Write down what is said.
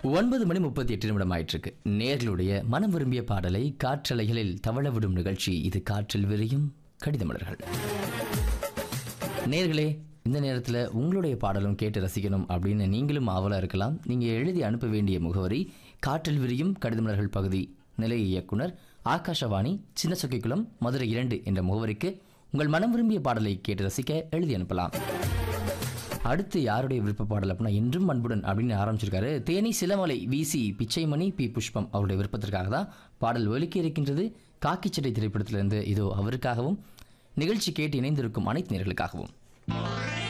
ஒன்பது மணி முப்பத்தி எட்டு நிமிடம் ஆயிட்டிருக்கு நேர்களுடைய மனம் விரும்பிய பாடலை காற்றலைகளில் தவழ விடும் நிகழ்ச்சி இது காற்றில் விரியும் கடிதமலர்கள் நேர்களே இந்த நேரத்தில் உங்களுடைய பாடலும் கேட்டு ரசிக்கணும் அப்படின்னு நீங்களும் ஆவலாக இருக்கலாம் நீங்கள் எழுதி அனுப்ப வேண்டிய முகவரி காற்றில் விரியும் கடிதமலர்கள் பகுதி நிலைய இயக்குனர் ஆகாஷவாணி சின்ன சொக்கிக்குளம் மதுரை இரண்டு என்ற முகவரிக்கு உங்கள் மனம் விரும்பிய பாடலை கேட்டு ரசிக்க எழுதி அனுப்பலாம் அடுத்து யாருடைய விருப்ப பாடல் அப்படின்னா என்றும் அன்புடன் அப்படின்னு ஆரம்பிச்சிருக்காரு தேனி சிலமலை விசி பிச்சைமணி பி புஷ்பம் அவருடைய விருப்பத்திற்காக தான் பாடல் ஒலிக்க இருக்கின்றது காக்கிச்சட்டை திரைப்படத்திலிருந்து இதோ அவருக்காகவும் நிகழ்ச்சி கேட்டு இணைந்திருக்கும் அனைத்து நேர்களுக்காகவும்